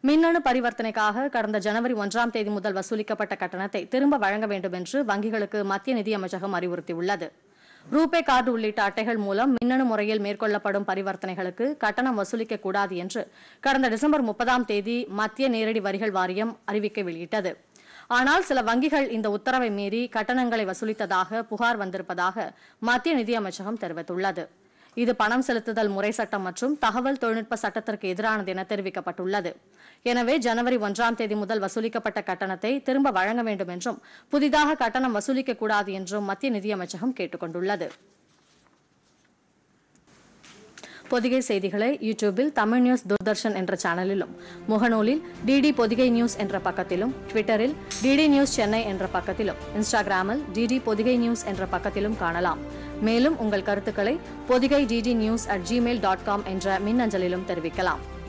மின்னணு பரிவர்த்தனைக்காக கடந்த ஜனவரி ஒன்றாம் தேதி முதல் வசூலிக்கப்பட்ட கட்டணத்தை திரும்ப வழங்க வேண்டும் என்று வங்கிகளுக்கு மத்திய நிதியமைச்சகம் அறிவுறுத்தியுள்ளது ரூபே கார்டு உள்ளிட்ட அட்டைகள் மூலம் மின்னணு முறையில் மேற்கொள்ளப்படும் பரிவர்த்தனைகளுக்கு கட்டணம் வசூலிக்க கூடாது என்று கடந்த டிசம்பர் முப்பதாம் தேதி மத்திய நேரடி வரிகள் வாரியம் அறிவிக்கை வெளியிட்டது ஆனால் சில வங்கிகள் இந்த உத்தரவை மீறி கட்டணங்களை வசூலித்ததாக புகார் வந்திருப்பதாக மத்திய நிதியமைச்சகம் தெரிவித்துள்ளது இது பணம் செலுத்துதல் முறை சட்டம் மற்றும் தகவல் தொழில்நுட்ப சட்டத்திற்கு எதிரானது என தெரிவிக்கப்பட்டுள்ளது எனவே ஜனவரி ஒன்றாம் தேதி முதல் வசூலிக்கப்பட்ட கட்டணத்தை திரும்ப வழங்க வேண்டும் என்றும் புதிதாக கட்டணம் வசூலிக்க கூடாது என்றும் மத்திய நிதியமைச்சகம் கேட்டுக் கொண்டுள்ளது பொதிகை செய்திகளை யூடியூபில் தமிழ் நியூஸ் தூர்தர்ஷன் என்ற சேனலிலும் முகநூலில் டிடி பொதிகை நியூஸ் என்ற பக்கத்திலும் ட்விட்டரில் டிடி நியூஸ் சென்னை என்ற பக்கத்திலும் இன்ஸ்டாகிராமில் டிடி பொதிகை நியூஸ் என்ற பக்கத்திலும் காணலாம் மேலும் உங்கள் கருத்துக்களை Podhigai DD news at Gmail dot com என்ற மின்னஞ்சலிலும் தெரிவிக்கலாம்